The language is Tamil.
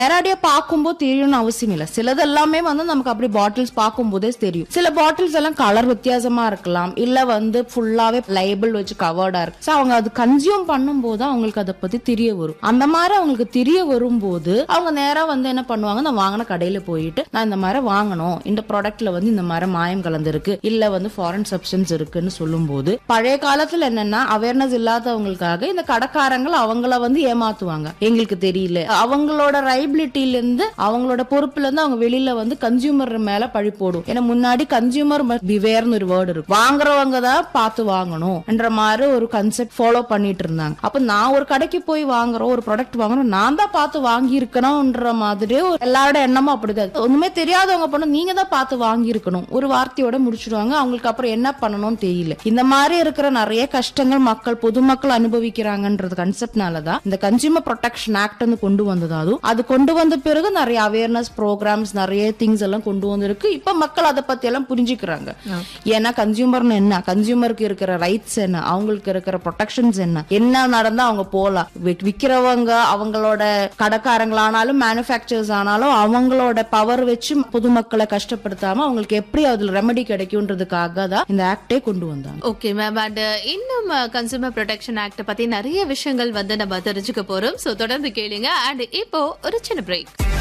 நேரடியா பார்க்கும்போது தெரியணும்னு அவசியம் இல்ல சிலது எல்லாமே வந்து நமக்கு அப்படி பாட்டில்ஸ் பார்க்கும்போதே தெரியும் சில பாட்டில்ஸ் எல்லாம் கலர் வித்தியாசமா இருக்கலாம் இல்ல வந்து ஃபுல்லாவே லைபிள் வச்சு கவர்டா இருக்கு So, அவங்க அது கன்சியூம் பண்ணும்போது அவங்களுக்கு அதை பத்தி தெரிய வரும் அந்த மாதிரி அவங்களுக்கு தெரிய வரும்போது அவங்க நேரா வந்து என்ன பண்ணுவாங்க நான் வாங்கின கடையில போயிட்டு நான் இந்த மாதிரி வாங்கணும் இந்த ப்ராடக்ட்ல வந்து இந்த மாதிரி மாயம் கலந்துருக்கு இல்ல வந்து ஃபாரின் சப்ஸ்டன்ஸ் இருக்குன்னு சொல்லும்போது பழைய காலத்துல என்னன்னா அவேர்னஸ் இல்லாதவங்களுக்காக இந்த கடைக்காரங்கள் அவங்கள வந்து ஏமாத்துவாங்க எங்களுக்கு தெரியல அவங்களோட ரைபிலிட்டில இருந்து அவங்களோட பொறுப்புல இருந்து அவங்க வெளியில வந்து கன்சியூமர் மேல பழி போடும் ஏன்னா முன்னாடி கன்சியூமர் பிவேர்னு ஒரு வேர்டு இருக்கு வாங்குறவங்க தான் பார்த்து வாங்கணும் என்ற மாதிரி ஒரு கன்செப்ட் ஃபாலோ பண்ணிட்டு இருந்தாங்க அப்ப நான் ஒரு கடைக்கு போய் வாங்குறோம் ஒரு ப்ராடக்ட் வாங்குறோம் நான் தான் பார்த்து வாங்கி இருக்கணும்ன்ற மாதிரி ஒரு எல்லாரோட எண்ணமும் அப்படிதான் ஒண்ணுமே தெரியாதவங்க பண்ண நீங்க தான் பார்த்து வாங்கி இருக்கணும் ஒரு வார்த்தையோட முடிச்சிடுவாங்க அவங்களுக்கு அப்புறம் என்ன பண்ணணும்னு தெரியல இந்த மாதிரி இருக்கிற நிறைய கஷ்டங்கள் மக்கள் பொதுமக்கள் அனுபவிக்கிறாங்கன்றது கன்செப்ட்னால தான் இந்த கன்சியூமர் ப்ரொடெக்ஷன் ஆக்ட் வந்து கொண்டு வந்தது அதுவும் அது கொண்டு வந்த பிறகு நிறைய அவேர்னஸ் ப்ரோக்ராம்ஸ் நிறைய திங்ஸ் எல்லாம் கொண்டு வந்திருக்கு இப்ப மக்கள் அதை பத்தி எல்லாம் புரிஞ்சுக்கிறாங்க ஏன்னா கன்சியூமர்னு என்ன கன்சியூமருக்கு இருக்கிற ரைட்ஸ் என்ன அவங்களுக்கு இருக்கிற ப்ரொடெக்ஷன்ஸ் என்ன என்ன நடந்தா அவங்க போலாம் வி- விக்கிறவங்க அவங்களோட கடைக்காரங்களானாலும் மேனுஃபேக்சர்ஸ் ஆனாலும் அவங்களோட பவர் வச்சு பொதுமக்களை கஷ்டப்படுத்தாம அவங்களுக்கு எப்படி அதுல ரெமெடி கிடைக்கும்ன்றதுக்காக தான் இந்த ஆக்டே கொண்டு வந்தாங்க ஓகே மேம் அண்ட் இன்னும் கன்சூமர் ப்ரொடெக்ஷன் ஆக்ட் பத்தி நிறைய விஷயங்கள் வந்து நம்ம தெரிஞ்சுக்க போறோம் சோ தொடர்ந்து கேளுங்க அண்ட் இப்போ ஒரு சின்ன பிரேக்